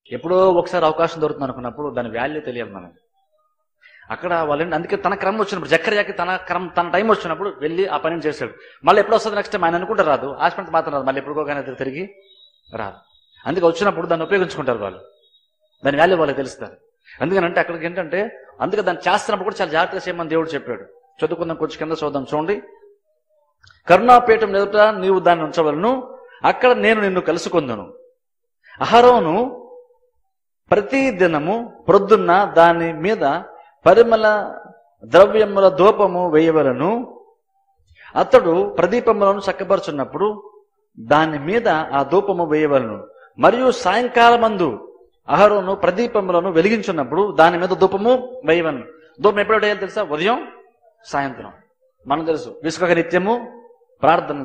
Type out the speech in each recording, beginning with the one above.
ఎప్పుడో ఒకసారి అవకాశం దొరుకుతుంది అనుకున్నప్పుడు దాని వాల్యూ తెలియాలి మనకి అక్కడ వాళ్ళని అందుకే తన క్రమం వచ్చినప్పుడు జక్కర్యాకి తన క్రమం తన టైం వచ్చినప్పుడు వెళ్ళి ఆ పనిని చేశాడు మళ్ళీ ఎప్పుడు వస్తుంది నెక్స్ట్ టైం ఆయన అనుకుంటే రాదు ఆశ్రమంతో మాత్రం రాదు మళ్ళీ ఎప్పుడుకో కానీ అది తిరిగి రాదు అందుకే వచ్చినప్పుడు దాన్ని ఉపయోగించుకుంటారు వాళ్ళు దాని వాల్యూ వాళ్ళకి తెలుస్తారు అందుకనంటే అక్కడికి ఏంటంటే అందుకే దాన్ని చేస్తున్నప్పుడు కూడా చాలా జాగ్రత్తగా చేయమని దేవుడు చెప్పాడు చదువుకుందాం కొంచెం కింద చూద్దాం చూడండి కరుణాపీఠం ఎదుట నీవు దాన్ని ఉంచవలను అక్కడ నేను నిన్ను కలుసుకుందును అహరోను ప్రతి దినము ప్రొద్దున్న దాని మీద పరిమళ ద్రవ్యముల ధూపము వేయవలను అతడు ప్రదీపములను చక్కపరుచున్నప్పుడు దాని మీద ఆ ధూపము వేయవలను మరియు సాయంకాలమందు అహరోను ప్రదీపములను వెలిగించున్నప్పుడు దాని మీద ధూపము వేయవలను ధూపం ఎప్పుడు వేయాలి తెలుసా ఉదయం సాయంత్రం మనం తెలుసు విసుక నిత్యము ప్రార్థన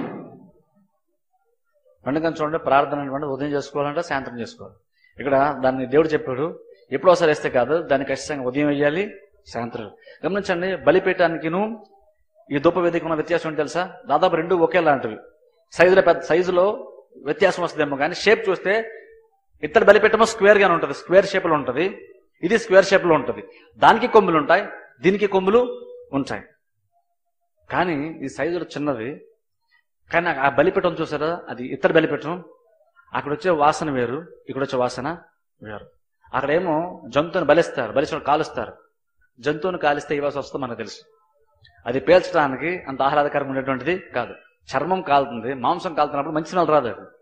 పండుగను చూడండి ప్రార్థన అంటే ఉదయం చేసుకోవాలంటే సాయంత్రం చేసుకోవాలి ఇక్కడ దాన్ని దేవుడు చెప్పాడు ఎప్పుడో ఒకసారి వేస్తే కాదు దాన్ని ఖచ్చితంగా ఉదయం వేయాలి సాయంత్రం గమనించండి బలిపీఠానికిను ఈ ధూప వేదిక ఉన్న వ్యత్యాసం ఏంటి తెలుసా దాదాపు రెండు ఒకేలాంటివి సైజులో పెద్ద సైజులో వ్యత్యాసం వస్తుందేమో కానీ షేప్ చూస్తే ఇత్తడి బలిపీఠమో స్క్వేర్ గానే ఉంటుంది స్క్వేర్ షేప్ లో ఉంటుంది ఇది స్క్వేర్ షేప్ లో ఉంటుంది దానికి కొమ్ములు ఉంటాయి దీనికి కొమ్ములు ఉంటాయి కానీ ఈ సైజులో చిన్నది కానీ ఆ బలిపీఠం చూసారా అది ఇత్తడి బలిపీఠం అక్కడ వచ్చే వాసన వేరు ఇక్కడ వచ్చే వాసన వేరు అక్కడేమో జంతువుని బలిస్తారు బలిసిన కాలుస్తారు జంతువుని కాలిస్తే ఈ వాసన వస్తుందో మనకు తెలుసు అది పేల్చడానికి అంత ఆహ్లాదకరంగా ఉండేటువంటిది కాదు చర్మం కాలుతుంది మాంసం కాలుతున్నప్పుడు మంచి స్మెల్ రాదు అది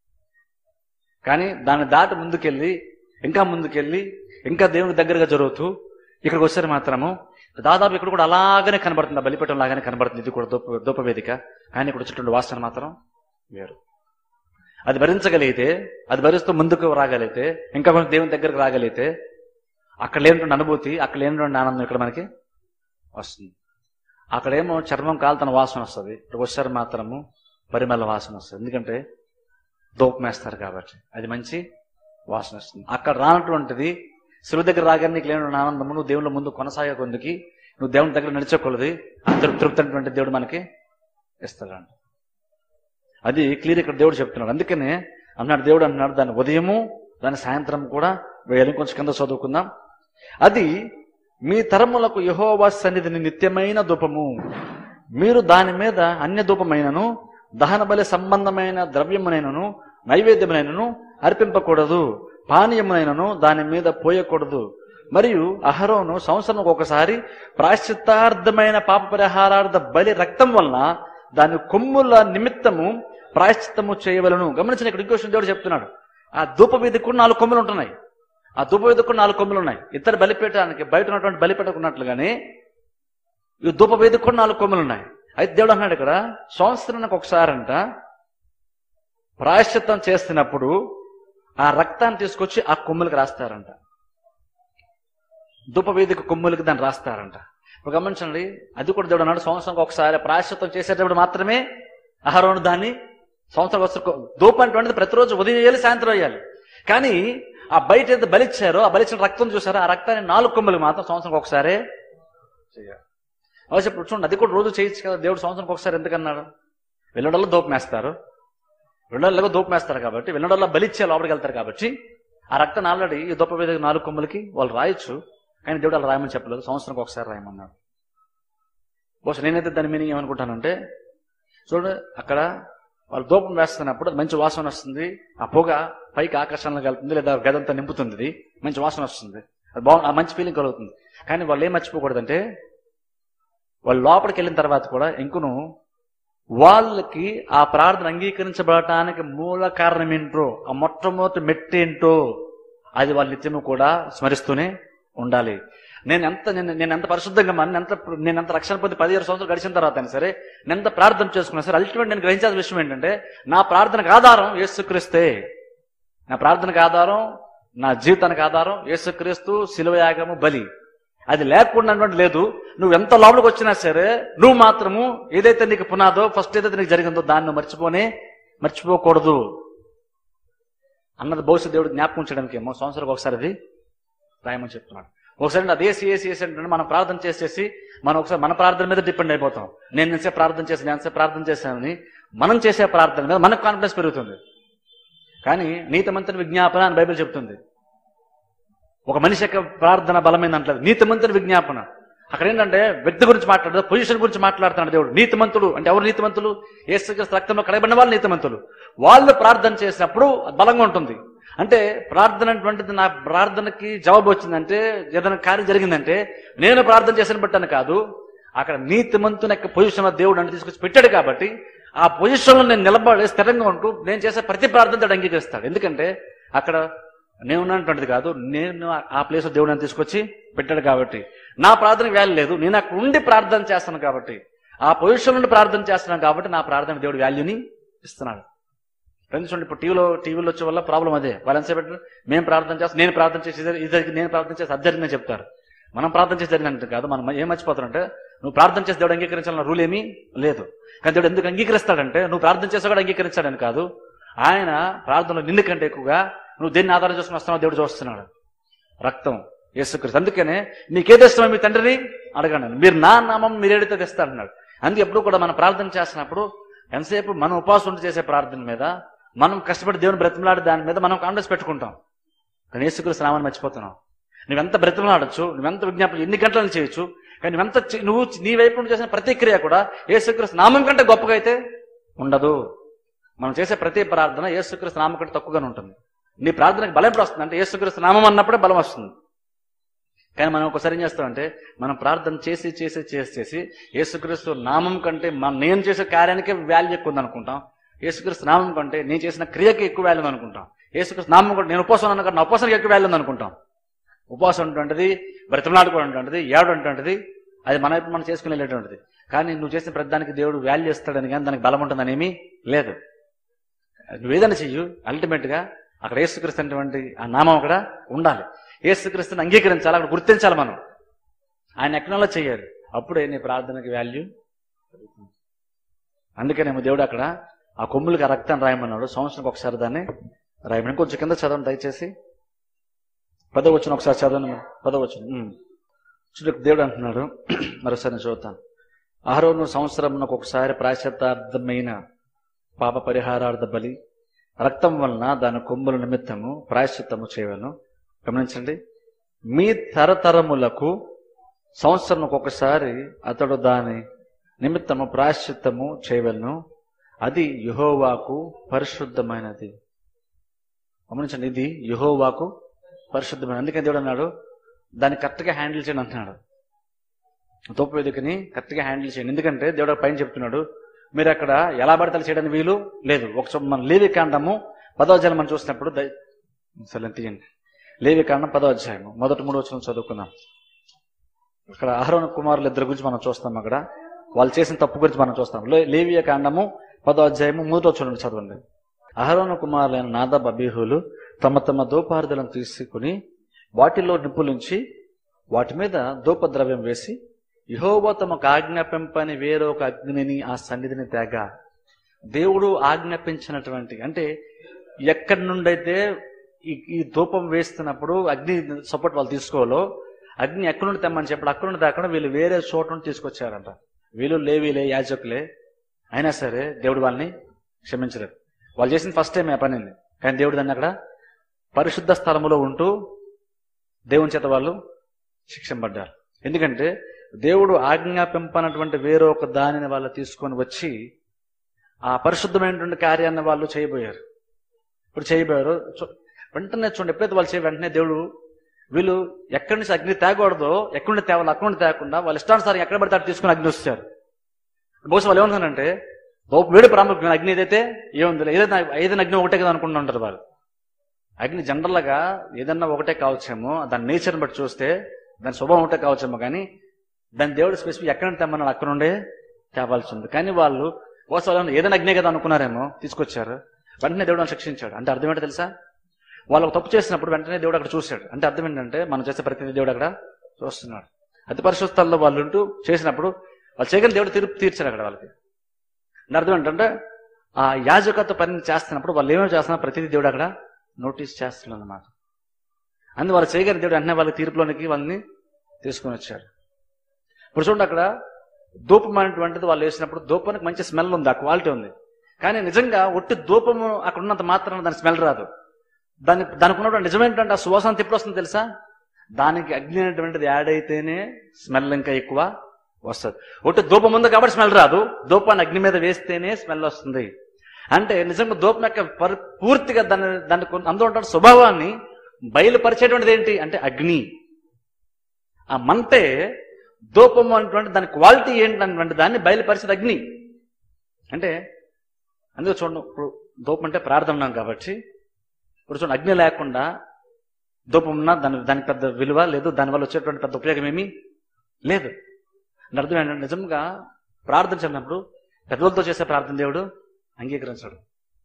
కానీ దాన్ని దాటి ముందుకెళ్ళి ఇంకా ముందుకెళ్ళి ఇంకా దేవునికి దగ్గరగా జరుగుతూ ఇక్కడికి వచ్చారు మాత్రము దాదాపు ఇక్కడ కూడా అలాగనే కనబడుతుంది ఆ బలిపీఠం లాగానే కనబడుతుంది ఇది కూడా దూప దూపవేదిక కానీ ఇక్కడ వచ్చేటువంటి వాసన మాత్రం వేరు అది భరించగలిగితే అది భరిస్తూ ముందుకు రాగలిగితే ఇంకా కొంచెం దేవుని దగ్గరకు రాగలిగితే అక్కడ లేనటువంటి అనుభూతి అక్కడ లేనటువంటి ఆనందం ఇక్కడ మనకి వస్తుంది అక్కడేమో చర్మం కాలుతున్న వాసన వస్తుంది ఇక్కడ వచ్చారు మాత్రము పరిమళ వాసన వస్తుంది ఎందుకంటే దూపం వేస్తారు కాబట్టి అది మంచి వాసన వస్తుంది అక్కడ రానటువంటిది శిలువ దగ్గర రాగానే నీకు లేని ఆనందము నువ్వు దేవుళ్ళ ముందు కొనసాగే కొద్దికి నువ్వు దేవుని దగ్గర నడిచే కొలది ఆ తృప్తి తృప్తి అనేటువంటి దేవుడు మనకి ఇస్తాడంట అది క్లియర్ ఇక్కడ దేవుడు చెప్తున్నాడు అందుకనే అన్నాడు దేవుడు అంటున్నాడు దాని ఉదయము దాని సాయంత్రం కూడా వేయాలి కొంచెం కింద చదువుకుందాం అది మీ తరములకు యహోవా సన్నిధిని నిత్యమైన ధూపము మీరు దాని మీద అన్య ధూపమైనను దహన బలి సంబంధమైన ద్రవ్యమునైనను నైవేద్యమునైనను అర్పింపకూడదు పానీయమునైనను దాని మీద పోయకూడదు మరియు అహరోను సంవత్సరం ఒకసారి ప్రాశ్చిత్తార్థమైన పాప పరిహారార్థ బలి రక్తం వలన దాని కొమ్ముల నిమిత్తము ప్రాయశ్చిత్తము చేయవలను గమనించిన ఇక్కడ ఇంకో విషయం దేవుడు చెప్తున్నాడు ఆ ధూప వీధికి కూడా నాలుగు కొమ్ములు ఉంటున్నాయి ఆ ధూప వీధికి కూడా నాలుగు కొమ్ములు ఉన్నాయి ఇద్దరు బలిపీఠానికి బయట ఉన్నటువంటి బలిపీఠకు ఉన్నట్లుగానే ఈ ధూప వేదిక కూడా నాలుగు కొమ్ములు ఉన్నాయి అయితే దేవుడు అన్నాడు ఇక్కడ సంవత్సరానికి ఒకసారంట ప్రాయశ్చిత్తం చేస్తున్నప్పుడు ఆ రక్తాన్ని తీసుకొచ్చి ఆ కొమ్ములకు రాస్తారంట ధూప వేదిక కొమ్ములకి దాన్ని రాస్తారంట ఇప్పుడు గమనించండి అది కూడా దేవుడు అన్నాడు సంవత్సరానికి ఒకసారి ప్రాయశ్చిత్తం చేసేటప్పుడు మాత్రమే ఆహారం దాన్ని సంవత్సరం వస్తారు ధూపం అటువంటిది ప్రతిరోజు ఉదయం వేయాలి సాయంత్రం వేయాలి కానీ ఆ బయట ఏదైతే బలిచ్చారో ఆ బలిచ్చిన రక్తం చూసారో ఆ రక్తాన్ని నాలుగు కొమ్ములకు మాత్రం సంవత్సరం ఒకసారే చేయాలి అవసరం ఇప్పుడు చూడండి అది కూడా రోజు చేయొచ్చు కదా దేవుడు సంవత్సరానికి ఒకసారి ఎందుకన్నాడు వెళ్ళడంలో దూపం వేస్తారు వెళ్ళడంలో దూపం వేస్తారు కాబట్టి వెళ్ళడంలో బలిచ్చే లోపలికి వెళ్తారు కాబట్టి ఆ రక్తాన్ని ఆల్రెడీ ఈ దూప మీద నాలుగు కొమ్ములకి వాళ్ళు రాయొచ్చు కానీ దేవుడు అలా రాయమని చెప్పలేదు సంవత్సరానికి ఒకసారి రాయమన్నాడు బహుశా నేనైతే దాని మీనింగ్ ఏమనుకుంటానంటే చూడండి అక్కడ వాళ్ళు దూపం వేస్తున్నప్పుడు అది మంచి వాసన వస్తుంది ఆ పొగ పైకి ఆకర్షణలో వెళ్తుంది లేదా గదంతా నింపుతుంది ఇది. మంచి వాసన వస్తుంది అది బాగు ఆ మంచి ఫీలింగ్ కలుగుతుంది కానీ వాళ్ళు ఏం మర్చిపోకూడదంటే వాళ్ళు లోపలికి వెళ్ళిన తర్వాత కూడా ఇంకును వాళ్ళకి ఆ ప్రార్థన అంగీకరించబడటానికి మూల కారణం ఏంటో ఆ మొట్టమొదటి మెట్టేంటో అది వాళ్ళ నిత్యము కూడా స్మరిస్తూనే ఉండాలి నేను ఎంత నేను నేను ఎంత పరిశుద్ధంగా మన ఎంత నేను ఎంత రక్షణ పొంది పదిహేను సంవత్సరాలు గడిచిన తర్వాత అయినా సరే నేను ఎంత ప్రార్థన చేసుకున్నా సరే అల్టిమేట్ నేను గ్రహించాల్సిన విషయం ఏంటంటే నా ప్రార్థనకు ఆధారం యేసుక్రీస్తే నా ప్రార్థనకు ఆధారం నా జీవితానికి ఆధారం యేసుక్రీస్తు శిలువయాగము బలి అది లేకుండా లేదు నువ్వు ఎంత లోపలికి వచ్చినా సరే నువ్వు మాత్రము ఏదైతే నీకు పునాదో ఫస్ట్ ఏదైతే నీకు జరిగిందో దాన్ని నువ్వు మర్చిపోనే మర్చిపోకూడదు అన్నది భవిష్యత్ దేవుడు జ్ఞాపకం చేయడానికి ఏమో సంవత్సరానికి ఒకసారి అది రాయమని చెప్తున్నాడు ఒకసారి అది ఏసి ఏసి ఏసి అంటే మనం ప్రార్థన చేసేసి మనం ఒకసారి మన ప్రార్థన మీద డిపెండ్ అయిపోతాం నేను ఎంతసేపు ప్రార్థన చేశాను నేను ఎంతసేపు ప్రార్థన చేశానని మనం చేసే ప్రార్థన మీద మనకు కాన్ఫిడెన్స్ పెరుగుతుంది కానీ నీతిమంతుని విజ్ఞాపన అని బైబిల్ చెప్తుంది ఒక మనిషి యొక్క ప్రార్థన బలమైన అంటలేదు నీతిమంతుని విజ్ఞాపన అక్కడ ఏంటంటే వ్యక్తి గురించి మాట్లాడదు పొజిషన్ గురించి మాట్లాడుతున్నాడు దేవుడు నీతిమంతుడు అంటే ఎవరు నీతిమంతులు ఏసుక్రీస్తు రక్తంలో కడగబడిన వాళ్ళు నీతిమంతులు వాళ్ళు ప్రార్థన చేసినప్పుడు అది బలంగా ఉంటుంది అంటే ప్రార్థన అటువంటిది నా ప్రార్థనకి జవాబు వచ్చిందంటే ఏదైనా కార్యం జరిగిందంటే నేను ప్రార్థన చేసిన బట్టని కాదు అక్కడ నీతిమంతుని యొక్క పొజిషన్ దేవుడు అంటే తీసుకొచ్చి పెట్టాడు కాబట్టి ఆ పొజిషన్ లో నేను నిలబడి స్థిరంగా ఉంటూ నేను చేసే ప్రతి ప్రార్థన దేవుడు అంగీకరిస్తాడు ఎందుకంటే అక్కడ నేను ఉన్నటువంటిది కాదు నేను ఆ- ఆ ప్లేస్ దేవుడు నన్ను తీసుకొచ్చి పెట్టాడు కాబట్టి నా ప్రార్థనకి వాల్యూ లేదు నేను అక్కడ ఉండి ప్రార్థన చేస్తాను కాబట్టి ఆ పొజిషన్ నుండి ప్రార్థన చేస్తున్నాను కాబట్టి నా ప్రార్థన దేవుడు వాల్యూని ఇస్తున్నాడు ఫ్రెండ్స్ చూడండి ఇప్పుడు టీవీలో టీవీలో వచ్చే వల్ల ప్రాబ్లం అదే వాళ్ళు ఎంతసేపు పెట్టారు మేము ప్రార్థన చేస్తాం నేను ప్రార్థన చేసి ఇది ఇది జరిగింది, నేను ప్రార్థన చేసి అది జరిగిందని చెప్తారు మనం ప్రార్థన చేసి జరిగినట్టు కాదు మనం ఏం మర్చిపోతారంటే నువ్వు ప్రార్థన చేసి దేవుడు అంగీకరించాలన్న రూల్ ఏమీ లేదు కానీ దేవుడు ఎందుకు అంగీకరిస్తాడంటే నువ్వు ప్రార్థన చేసా కూడా అంగీకరించాడని కాదు ఆయన ప్రార్థనలో నిన్ను కంటే ఎక్కువగా నువ్వు దేన్ని ఆధారం చేసుకుని వస్తున్నావు దేవుడు చూస్తున్నాడు రక్తం యేసుక్రీస్తు అందుకనే నీకేది ఇష్టమో మీ తండ్రిని అడగండి మీరు నా నామం మీరు ఏడితే తెస్తా అంటున్నాడు అందుకే ఎప్పుడు కూడా మనం ప్రార్థన చేస్తున్నప్పుడు ఎంతసేపు మనం ఉపవాసం ఉండి చేసే ప్రార్థన మీద మనం కష్టపడి దేవుని బ్రతిమలాడే దాని మీద మనం కాంగ్రెస్ పెట్టుకుంటాం కానీ యేసుక్రీస్తు నామాన్ని మర్చిపోతున్నావు నువ్వెంత బ్రతిమలాడచ్చు నువ్వెంత విజ్ఞాపన ఎన్ని గంటలను చేయొచ్చు కానీ నువ్వెంత చి- నువ్వు నీ వైపు నుండి చేసిన ప్రతిక్రియ కూడా యేసుక్రీస్తు నామం కంటే గొప్పగా అయితే ఉండదు మనం చేసే ప్రతి ప్రార్థన యేసుక్రీస్తు నామం కంటే తక్కువగానే ఉంటుంది నీ ప్రార్థనకు బలం ఎప్పుడు వస్తుంది అంటే యేసుక్రీస్తు నామం అన్నప్పుడే బలం వస్తుంది కానీ మనం ఒకసారి ఏం చేస్తామంటే మనం ప్రార్థన చేసి చేసి చేసి చేసి యేసుక్రీస్తు నామం కంటే మన నేను చేసే కార్యానికే వాల్యూ ఎక్కువ ఉంది అనుకుంటాం యేసుక్రీస్తు నామం కంటే నేను చేసిన క్రియకి ఎక్కువ వాల్యూ ఉంది అనుకుంటాం యేసుక్రీస్తు నామం కంటే నేను ఉపవాసం అన్న నా ఉపవాసానికి ఎక్కువ వాల్యూ ఉంది అనుకుంటాం ఉపవాసం ఉంటుంటది బ్రతిమలాడుకోవడం ఉంటుంటది ఏడు ఉంటుంటది అది మన వైపు మనం చేసుకుని వెళ్ళేటువంటిది కానీ నువ్వు చేసిన ప్రతిదానికి దేవుడు వాల్యూ ఇస్తాడని కానీ దానికి బలం ఉంటుందని ఏమీ లేదు నువ్వేదైనా చెయ్యు అల్టిమేట్ గా అక్కడ యేసుక్రీస్తు అనేటువంటి ఆ నామం అక్కడ ఉండాలి యేసుక్రీస్తుని అంగీకరించాలి అక్కడ గుర్తించాలి మనం ఆయన ఎక్కడో చేయాలి అప్పుడే నీ ప్రార్థనకి వాల్యూ అందుకనేమో దేవుడు అక్కడ ఆ కొమ్ములకి ఆ రక్తాన్ని రాయమన్నాడు సంవత్సరానికి ఒకసారి దాన్ని రాయమని కొంచెం కింద చదవండి దయచేసి పదవచ్చును ఒకసారి చదవండి పదవచ్చును చూడు దేవుడు అంటున్నాడు మరోసారి నేను చదువుతాను ఆరోను సంవత్సరంలో ఒకసారి ప్రాశ్చిత్తార్థమైన పాప పరిహారార్థ బలి రక్తం వలన దాని కొమ్ముల నిమిత్తము ప్రాయశ్చిత్తము చేయవలను గమనించండి మీ తరతరములకు సంవత్సరం ఒకసారి అతడు దాని నిమిత్తము ప్రాయశ్చిత్తము చేయవలను అది యహోవాకు పరిశుద్ధమైనది గమనించండి ఇది యహోవాకు పరిశుద్ధమైన అందుకని దేవుడు అన్నాడు దాన్ని కరెక్ట్గా హ్యాండిల్ చేయండి అంటున్నాడు తోపు వేదికని కరెక్ట్గా హ్యాండిల్ చేయండి ఎందుకంటే దేవుడు పైన చెప్తున్నాడు మీరు అక్కడ ఎలా పడతలు చేయడానికి వీలు లేదు ఒక మన లేవి కాండము పదో అధ్యాయం మనం చూసినప్పుడు దయ- సరే తీయండి లేవి కాండం పదో అధ్యాయము మొదటి మూడు వచ్చిన చదువుకుందాం అక్కడ అహరోన్ కుమారులు ఇద్దరు గురించి మనం చూస్తాం అక్కడ వాళ్ళు చేసిన తప్పు గురించి మనం చూస్తాం లే- లేవియ కాండము పదో అధ్యాయము మూడో చూడండి చదవండి అహరోను కుమారులైన నాదబ్ అబీహులు తమ తమ దోపార్థులను తీసుకుని వాటిలో నిప్పులుంచి వాటి మీద ధూపద్రవ్యం వేసి యహోవా తమకు ఆజ్ఞాపింపని వేరొక అగ్నిని ఆ సన్నిధిని తేగ దేవుడు ఆజ్ఞాపించినటువంటి అంటే ఎక్కడి నుండైతే ఈ ఈ ధూపం వేస్తున్నప్పుడు అగ్ని సపోర్ట్ వాళ్ళు తీసుకోవాలో అగ్ని ఎక్కడి నుండి తెమ్మని చెప్పి అక్కడి నుండి దాకా వీళ్ళు వేరే చోట నుండి తీసుకొచ్చారంట వీళ్ళు లేవీలే యాజకులే అయినా సరే దేవుడు వాళ్ళని క్షమించలేదు వాళ్ళు చేసిన ఫస్ట్ టైం ఆ పనింది కానీ దేవుడు దాన్ని అక్కడ పరిశుద్ధ స్థలములో ఉంటూ దేవుని చేత వాళ్ళు శిక్షింపడ్డారు ఎందుకంటే దేవుడు ఆజ్ఞాపింపనటువంటి వేరొక దానిని వాళ్ళు తీసుకొని వచ్చి ఆ పరిశుద్ధమైనటువంటి కార్యాన్ని వాళ్ళు చేయబోయారు ఇప్పుడు చేయబోయారు చూ- వెంటనే చూడండి ఎప్పుడైతే వాళ్ళు చేయ వెంటనే దేవుడు వీళ్ళు ఎక్కడి నుంచి అగ్ని తేకూడదో ఎక్కడి నుండి తేవాలి అక్కడి నుండి తేకుండా వాళ్ళ ఇష్టానుసారం ఎక్కడ పడితే అక్కడ తీసుకుని అగ్ని వచ్చారు బహుశా వాళ్ళు ఏమన్నారంటే ఓ వేడి ప్రాముఖ్యమైన అగ్ని ఏదైతే ఏముంది ఏదైనా ఏదైనా అగ్ని ఒకటే కదా అనుకుంటూ ఉంటారు వాళ్ళు అగ్ని జనరల్గా ఏదన్నా ఒకటే కావచ్చేమో దాని నేచర్ని బట్టి చూస్తే దాని స్వభావం ఒకటే కావచ్చేమో కానీ దాని దేవుడు స్పెసిఫిక్ ఎక్కడ నుండి తెమ్మన్నాడు అక్కడ నుండే తేవాల్సి ఉంది కానీ వాళ్ళు ఓసారి ఏదైనా అగ్నే కదా అనుకున్నారేమో తీసుకొచ్చారు వెంటనే దేవుడు వాళ్ళని శిక్షించాడు అంటే అర్థం ఏంటో తెలుసా వాళ్ళు ఒక తప్పు చేసినప్పుడు వెంటనే దేవుడు అక్కడ చూశాడు అంటే అర్థం ఏంటంటే మనం చేసే ప్రతిదీ దేవుడు అక్కడ చూస్తున్నాడు అతి పరిశుద్ధల్లో వాళ్ళు ఉంటూ చేసినప్పుడు వాళ్ళు చేయగలిగిన దేవుడు తీర్పు తీర్చారు అక్కడ వాళ్ళకి దాని అర్థం ఏంటంటే ఆ యాజకత్వ పని చేస్తున్నప్పుడు వాళ్ళు ఏమేమి చేస్తున్నారు ప్రతిదీ దేవుడు అక్కడ నోటీస్ చేస్తున్నాడు అన్నమాట అందు వాళ్ళు చేయగలిగిన దేవుడు వెంటనే వాళ్ళ తీర్పులోనికి వాళ్ళని తీసుకొని వచ్చారు ఇప్పుడు చూడండి అక్కడ ధూపం అనేటువంటిది వాళ్ళు వేసినప్పుడు ధూపానికి మంచి స్మెల్ ఉంది ఆ క్వాలిటీ ఉంది కానీ నిజంగా ఒట్టి ధూపము అక్కడ ఉన్నంత మాత్రం దాని స్మెల్ రాదు దాని దానికి ఉన్నటువంటి నిజమేంటంటే ఆ సువాసన ఎప్పుడు వస్తుంది తెలుసా దానికి అగ్ని అనేటువంటిది యాడ్ అయితేనే స్మెల్ ఇంకా ఎక్కువ వస్తుంది ఒట్టి ధూపం ఉంది కాబట్టి స్మెల్ రాదు ధూపాన్ని అగ్ని మీద వేస్తేనే స్మెల్ వస్తుంది అంటే నిజంగా ధూపం యొక్క పరి- పూర్తిగా దాని దాని కొన్ని- అందులో ఉన్న స్వభావాన్ని బయలుపరిచేటువంటిది ఏంటి అంటే అగ్ని ఆ మంటే ధూపము అనేటువంటి దాని క్వాలిటీ ఏంటన్నటువంటి దాన్ని బయలుపరిచేది అగ్ని అంటే అందుకే చూడండి ఇప్పుడు ధూపం అంటే ప్రార్థన ఉన్నాం కాబట్టి ఇప్పుడు చూడండి అగ్ని లేకుండా ధూపం ఉన్నా దాని దానికి పెద్ద విలువ లేదు దానివల్ల వచ్చేటువంటి పెద్ద ఉపయోగం ఏమీ లేదు దాని అర్థం ఏంటంటే నిజంగా ప్రార్థన చేసినప్పుడు పెద్దలతో చేసే ప్రార్థన దేవుడు అంగీకరించడు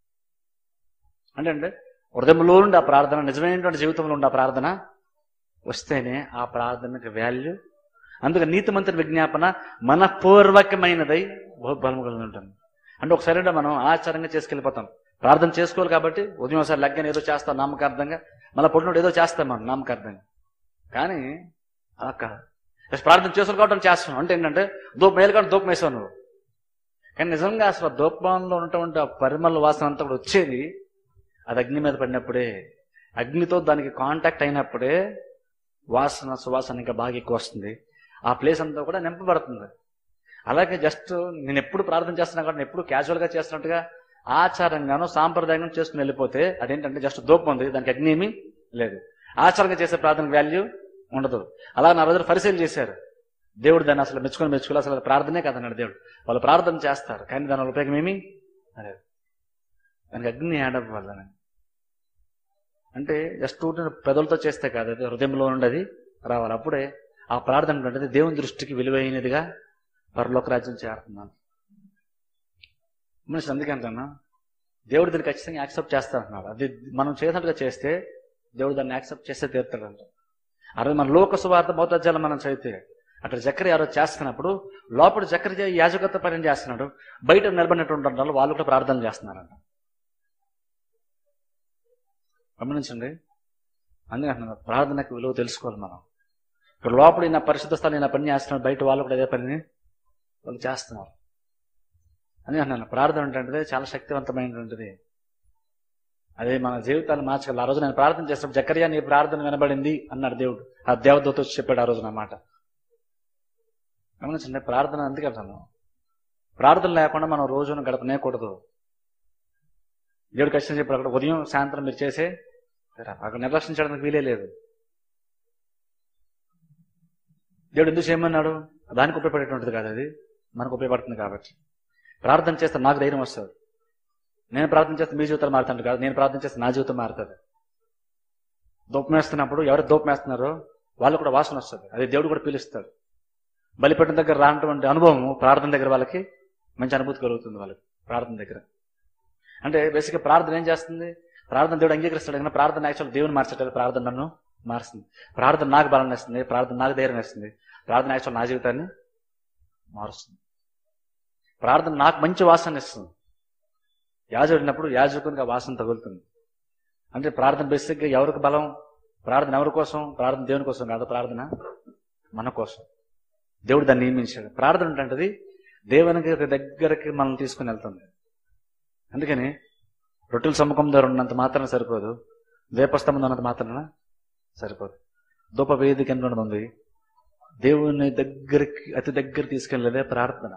అంటే అంటే హృదయంలో ఉండి ఆ ప్రార్థన నిజమైనటువంటి జీవితంలో ఉండి ఆ ప్రార్థన వస్తేనే ఆ ప్రార్థనకి వాల్యూ అందుకే నీతిమంతుని విజ్ఞాపన మనపూర్వకమైనదై బహుబలము కలిగి ఉంటుంది అంటే ఒకసారి అంటే మనం ఆచారంగా చేసుకెళ్ళిపోతాం ప్రార్థన చేసుకోవాలి కాబట్టి ఉదయం ఒకసారి లగ్గని ఏదో చేస్తాం నామకార్థంగా మళ్ళీ పుట్టినప్పుడు ఏదో చేస్తాం మనం నామకార్థంగా కానీ అలా కాదు జస్ట్ ప్రార్థన చేసుకోవాలి కాబట్టి చేస్తున్నాం అంటే ఏంటంటే దూపం వేలు కాబట్టి దూపం వేసావు నువ్వు కానీ నిజంగా అసలు దూపంలో ఉన్నటువంటి ఆ పరిమళ వాసన అంతా కూడా వచ్చేది అది అగ్ని మీద పడినప్పుడే అగ్నితో దానికి కాంటాక్ట్ అయినప్పుడే వాసన సువాసన ఇంకా బాగా ఎక్కువ వస్తుంది ఆ ప్లేస్ అంతా కూడా నింపబడుతుంది అలాగే జస్ట్ నేను ఎప్పుడు ప్రార్థన చేస్తున్నా కాబట్టి ఎప్పుడు క్యాజువల్ గా చేస్తున్నట్టుగా ఆచారంగాను సాంప్రదాయంగా చేసుకుని వెళ్ళిపోతే అదేంటంటే జస్ట్ దూపం ఉంది దానికి అగ్ని ఏమీ లేదు ఆచారంగా చేసే ప్రార్థన వాల్యూ ఉండదు అలా నా రోజులు పరిశీలన చేశారు దేవుడు దాన్ని అసలు మెచ్చుకొని మెచ్చుకోవాలి అసలు అది ప్రార్థనే కదన్నాడు దేవుడు వాళ్ళు ప్రార్థన చేస్తారు కానీ దాని ఉపయోగం ఏమీ లేదు దానికి అగ్ని యాడప్ వల్ల అంటే జస్ట్ ఊరిని పెదలతో చేస్తే కాదు అది హృదయంలో నుండి అది రావాలి అప్పుడే ఆ ప్రార్థన అంటే దేవుని దృష్టికి విలువైనదిగా పరలోక రాజ్యం చేరుతున్నాను మనిషి అందుకే అంటున్నా దేవుడు దీన్ని ఖచ్చితంగా యాక్సెప్ట్ చేస్తాడంటున్నాడు అది మనం చేసినట్టుగా చేస్తే దేవుడు దాన్ని యాక్సెప్ట్ చేస్తే తీరుతాడంట అరే మన లోక సువార్త బౌద్ధాలు మనం చదివితే అక్కడ చక్కెర ఎవరో చేస్తున్నప్పుడు లోపల చక్కెర యాజకత్వ పని చేస్తున్నాడు బయట నిలబడినటువంటి వాళ్ళు వాళ్ళు కూడా ప్రార్థన చేస్తున్నారంట గమనించండి అందుకే అంటున్నాను ప్రార్థనకు విలువ తెలుసుకోవాలి మనం ఇక్కడ లోపల ఈయన పరిశుద్ధ స్థలం ఈయన పని చేస్తున్నాడు బయట వాళ్ళు కూడా అదే పనిని వాళ్ళు చేస్తున్నారు అని అన్నాను ప్రార్థన అంటే చాలా శక్తివంతమైనటువంటిది అదే మన జీవితాలు మార్చగలరు ఆ రోజు నేను ప్రార్థన చేసినప్పుడు జకర్యా నీ ప్రార్థన వినబడింది అన్నాడు దేవుడు ఆ దేవదూత వచ్చి చెప్పాడు ఆ రోజు నా మాట గమనించండి ప్రార్థన అందుకే అంటాను ప్రార్థన లేకుండా మనం రోజును గడపనేకూడదు దేవుడు ఖచ్చితంగా చెప్పాడు అక్కడ ఉదయం సాయంత్రం మీరు చేసే అక్కడ నిర్లక్షించడానికి వీలే లేదు దేవుడు ఎందుకు చేయమన్నాడు దానికి ఉపయోగపడేటువంటిది కాదు అది మనకు ఉపయోగపడుతుంది కాబట్టి ప్రార్థన చేస్తే నాకు ధైర్యం వస్తుంది నేను ప్రార్థన చేస్తే మీ జీవితాలు మారుతాను కాదు నేను ప్రార్థన చేస్తే నా జీవితం మారుతుంది దూపం వేస్తున్నప్పుడు ఎవరు దూపం వేస్తున్నారో వాళ్ళు కూడా వాసన వస్తుంది అది దేవుడు కూడా పీలుస్తాడు బలిపెట్టిన దగ్గర రానటువంటి అనుభవం ప్రార్థన దగ్గర వాళ్ళకి మంచి అనుభూతి కలుగుతుంది వాళ్ళకి ప్రార్థన దగ్గర అంటే బేసిక్గా ప్రార్థన ఏం చేస్తుంది ప్రార్థన దేవుడు అంగీకరిస్తాడు కానీ ప్రార్థన యాక్చువల్ దేవుని మార్చట్లేదు ప్రార్థన నన్ను మారుస్తుంది ప్రార్థన నాకు బలం ఇస్తుంది ప్రార్థన నాకు ధైర్యం ఇస్తుంది ప్రార్థన యాక్చువల్ నా జీవితాన్ని మారుస్తుంది ప్రార్థన నాకు మంచి వాసన ఇస్తుంది యాజకుడినప్పుడు యాజకునికి ఆ వాసన తగులుతుంది అంటే ప్రార్థన బేసిక్గా ఎవరికి బలం ప్రార్థన ఎవరి కోసం ప్రార్థన దేవుని కోసం కాదు ప్రార్థన మన కోసం దేవుడు దాన్ని నియమించాడు ప్రార్థన అంటే దేవునికి దగ్గరికి మనం తీసుకుని వెళ్తుంది అందుకని రొట్టెల సముఖం ద్వారా ఉన్నంత మాత్రం సరిపోదు వేపస్తంభం ఉన్నంత మాత్రాన సరిపోదు ధూప వేదిక ఎంత ఉంది దేవుని దగ్గరికి అతి దగ్గర తీసుకెళ్ళేదే ప్రార్థన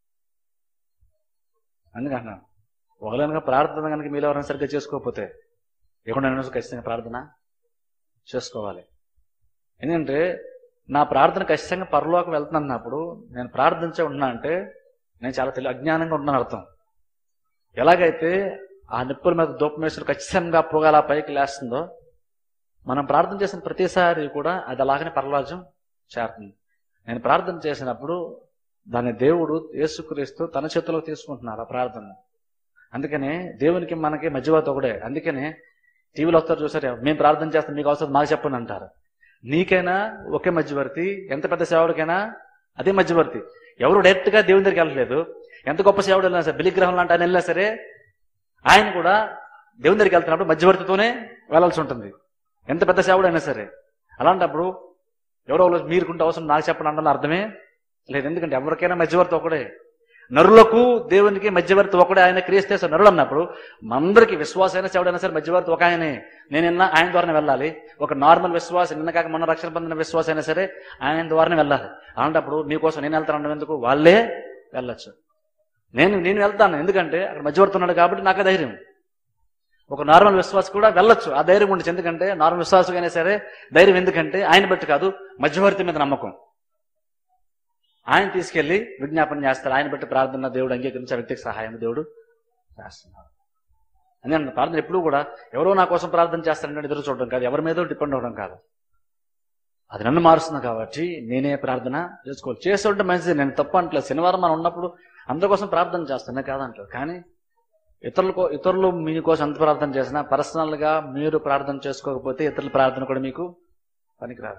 అందుకంటున్నాను ఒకవేళ ప్రార్థన కనుక మీలో ఎవరైనా సరిగ్గా చేసుకోకపోతే ఎక్కడ ఖచ్చితంగా ప్రార్థన చేసుకోవాలి ఎందుకంటే నా ప్రార్థన ఖచ్చితంగా పరలోకం వెళ్తున్నప్పుడు నేను ప్రార్థించే ఉన్నా అంటే నేను చాలా తెలియ అజ్ఞానంగా ఉన్నాను అర్థం ఎలాగైతే ఆ నిప్పుల మీద దూపం వేసిన ఖచ్చితంగా పొగలా పైకి లేస్తుందో మనం ప్రార్థన చేసిన ప్రతిసారి కూడా అది అలాగనే పరలోజం చేరుతుంది నేను ప్రార్థన చేసినప్పుడు దాన్ని దేవుడు యేసుక్రీస్తు తన చేతిలో తీసుకుంటున్నారు ఆ ప్రార్థన అందుకనే దేవునికి మనకి మధ్యవర్తి ఒకడే అందుకనే టీవీలో వస్తారు చూసారు మేము ప్రార్థన చేస్తాం మీకు అవసరం మాకు చెప్పండి అంటారు నీకైనా ఒకే మధ్యవర్తి ఎంత పెద్ద సేవడికైనా అదే మధ్యవర్తి ఎవరు డైరెక్ట్ గా దేవుని దగ్గరికి వెళ్ళలేదు ఎంత గొప్ప సేవడు వెళ్ళినా సరే బలిగ్రహం లాంటి ఆయన వెళ్ళినా సరే ఆయన కూడా దేవుని దగ్గరికి వెళ్తున్నప్పుడు మధ్యవర్తితోనే వెళ్ళాల్సి ఉంటుంది ఎంత పెద్ద సేవడు అయినా సరే అలాంటప్పుడు ఎవరో ఒకరు మీరుకుంటే అవసరం నాకు చెప్పండి అనడంలో అర్థమే లేదు ఎందుకంటే ఎవరికైనా మధ్యవర్తి ఒకడే నరులకు దేవునికి మధ్యవర్తి ఒకడే ఆయన క్రీస్తే సరే నరులు అన్నప్పుడు మనందరికి విశ్వాసైనా ఎవడైనా సరే మధ్యవర్తి ఒక ఆయనే నేను నిన్న ఆయన ద్వారానే వెళ్ళాలి ఒక నార్మల్ విశ్వాసం నిన్న కాక మొన్న రక్షణ పొందిన విశ్వాసం అయినా సరే ఆయన ద్వారానే వెళ్ళాలి అలాంటప్పుడు మీకోసం నేను వెళ్తాను ఎందుకు వాళ్ళే వెళ్ళొచ్చు నేను నేను వెళ్తాను ఎందుకంటే అక్కడ మధ్యవర్తి ఉన్నాడు కాబట్టి నాకు ఆ ధైర్యం ఒక నార్మల్ విశ్వాసం కూడా వెళ్ళొచ్చు ఆ ధైర్యం ఉండొచ్చు ఎందుకంటే నార్మల్ విశ్వాసమైనా సరే ధైర్యం ఎందుకంటే ఆయన బట్టి కాదు మధ్యవర్తి మీద నమ్మకం ఆయన తీసుకెళ్లి విజ్ఞాపన చేస్తారు ఆయన బట్టి ప్రార్థన దేవుడు అంగీకరించి ఆ వ్యక్తికి సహాయం దేవుడు చేస్తున్నారు అందుకని ప్రార్థన ఎప్పుడు కూడా ఎవరో నా కోసం ప్రార్థన చేస్తారని ఎదురు చూడడం కాదు ఎవరి మీద డిపెండ్ అవ్వడం కాదు అది నన్ను మారుస్తుంది కాబట్టి నేనే ప్రార్థన చేసుకోవాలి చేస్తుంటే మంచిది నేను తప్పు అంటలేదు శనివారం మనం ఉన్నప్పుడు అందరి కోసం ప్రార్థన చేస్తాను కాదంటారు కానీ ఇతరులకు ఇతరులు మీకోసం ఎంత ప్రార్థన చేసినా పర్సనల్ గా మీరు ప్రార్థన చేసుకోకపోతే ఇతరుల ప్రార్థన కూడా మీకు పనికిరాదు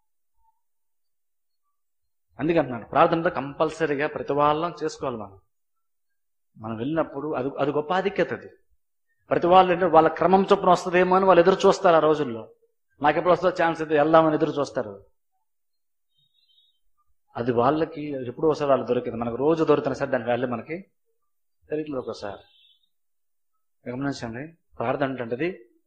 అందుకంటున్నాను ప్రార్థన కంపల్సరీగా ప్రతి వాళ్ళం చేసుకోవాలి మనం మనం వెళ్ళినప్పుడు అది అది గొప్ప ఆధిక్యత అది ప్రతి వాళ్ళు ఏంటంటే వాళ్ళ క్రమం చొప్పున వస్తుందేమో అని వాళ్ళు ఎదురు చూస్తారు ఆ రోజుల్లో నాకు ఎప్పుడు వస్తుందో ఛాన్స్ అయితే వెళ్దామని ఎదురు చూస్తారు అది వాళ్ళకి ఎప్పుడు ఒకసారి వాళ్ళు దొరికింది మనకు రోజు దొరుకుతున్న సార్ దాని వాల్యూ మనకి తెలియట్లేదు ఒకసారి గమనించండి ప్రార్థన అంటే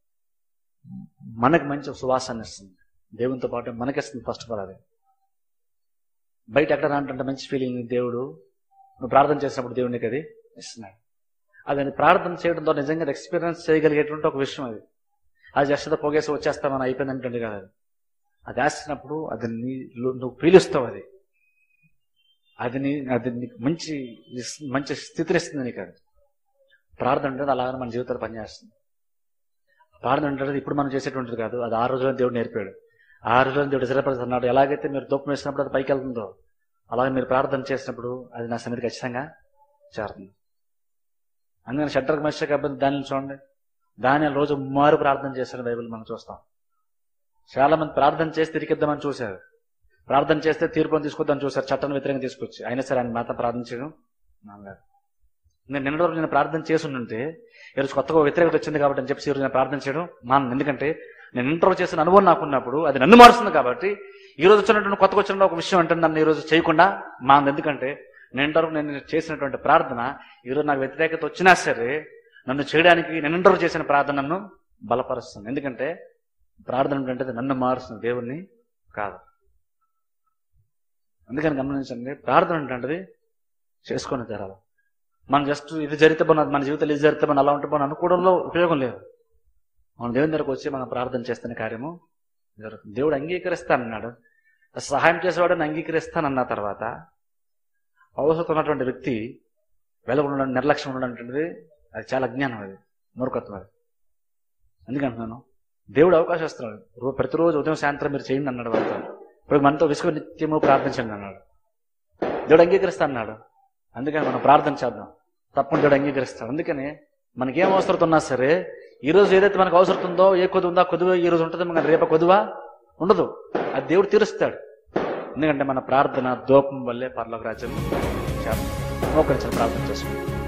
మనకి మంచి సువాసన ఇస్తుంది దేవునితో పాటు మనకిస్తుంది ఫస్ట్ ఆఫ్ ఆల్ అది బయట ఎక్కడ అంటే మంచి ఫీలింగ్ దేవుడు నువ్వు ప్రార్థన చేసినప్పుడు దేవునికి అది ఇస్తున్నాడు అది ప్రార్థన చేయడం ద్వారా నిజంగా ఎక్స్పీరియన్స్ చేయగలిగేటువంటి ఒక విషయం అది అది జస్ట్ పొగేసి వచ్చేస్తామని అయిపోయిందంటే కదా అది అది వేస్తున్నప్పుడు అది నీ నువ్వు పీలుస్తావు అది అది నీ అది నీకు మంచి మంచి స్థితిని ఇస్తుంది నీకు అది ప్రార్థన అంటే అలాగే మన జీవితాలు పనిచేస్తుంది ప్రార్థన అంటే ఇప్పుడు మనం చేసేటువంటిది కాదు అది ఆ రోజున దేవుడు నేర్పాడు ఆ రోజున దేవుడు సిరపడుతున్నాడు ఎలాగైతే మీరు దూపం వేసినప్పుడు అది పైకి వెళ్తుందో అలాగే మీరు ప్రార్థన చేసినప్పుడు అది నా సన్నిధి ఖచ్చితంగా చేరుతుంది అందుకని షట్టర్ మత్స్య కాబట్టి దానిని చూడండి దాని రోజు మారు ప్రార్థన చేసిన బైబిల్ మనం చూస్తాం చాలా మంది ప్రార్థన చేసి తిరిగిద్దామని చూశారు ప్రార్థన చేస్తే తీర్పుని తీసుకొద్దామని చూశారు చట్టాన్ని వ్యతిరేకంగా తీసుకొచ్చి అయినా సరే ఆయన మాత్రం ప్రార్థన చేయడం నాన్నగారు నేను నిన్న రోజు నేను ప్రార్థన చేసి ఉంటే ఈరోజు కొత్తగా వ్యతిరేకత వచ్చింది కాబట్టి అని చెప్పి ఈరోజు నేను ప్రార్థన చేయడం మాను ఎందుకంటే నేను ఇంటర్వ్యూ చేసిన అనుభవం నాకున్నప్పుడు అది నన్ను మారుస్తుంది కాబట్టి ఈ రోజు వచ్చినటువంటి కొత్తగా వచ్చిన ఒక విషయం అంటే నన్ను ఈ రోజు చేయకుండా మా ఎందుకంటే నేను ఇంటర్వ్యూ నేను చేసినటువంటి ప్రార్థన ఈరోజు నాకు వ్యతిరేకత వచ్చినా సరే నన్ను చేయడానికి నేను ఇంటర్వ్యూ చేసిన ప్రార్థన నన్ను బలపరుస్తుంది ఎందుకంటే ప్రార్థన అంటే నన్ను మారుస్తుంది దేవుణ్ణి కాదు అందుకని గమనించండి ప్రార్థన అంటే చేసుకొని జరాలి మనం జస్ట్ ఇది జరిగితే బాగున్నది మన జీవితంలో ఇది జరిగితే మనం అలా ఉంటే బాగుంది అనుకోవడంలో ఉపయోగం లేదు మనం దేవుని దగ్గరకు వచ్చి మనం ప్రార్థన చేస్తున్న కార్యము జరుగుతుంది దేవుడు అంగీకరిస్తానన్నాడు సహాయం చేసేవాడిని అంగీకరిస్తానన్న తర్వాత అవసరం ఉన్నటువంటి వ్యక్తి వెలగకుండా నిర్లక్ష్యం ఉండడం అది చాలా అజ్ఞానం అది మూర్ఖత్వం అది ఎందుకంటున్నాను దేవుడు అవకాశం ఇస్తున్నాడు రో- ప్రతిరోజు ఉదయం సాయంత్రం మీరు చేయండి అన్నాడు వాళ్ళతో ఇప్పుడు మనతో విసుగు నిత్యము ప్రార్థించండి అన్నాడు దేవుడు అంగీకరిస్తా అన్నాడు అందుకని మనం ప్రార్థన చేద్దాం తప్పకుండా దేవుడు అంగీకరిస్తాడు అందుకని మనకేం అవసరం ఉన్నా సరే ఈ రోజు ఏదైతే మనకు అవసరం ఉందో ఏ కొద్దు ఉందా కొద్దువ ఈ రోజు ఉంటుంది మనకి రేప కొద్దువా ఉండదు అది దేవుడు తీరుస్తాడు ఎందుకంటే మన ప్రార్థన దోపం వల్లే పర్లోక రాజ్యం చేద్దాం మోకరించాలి ప్రార్థన చేసుకుంటాం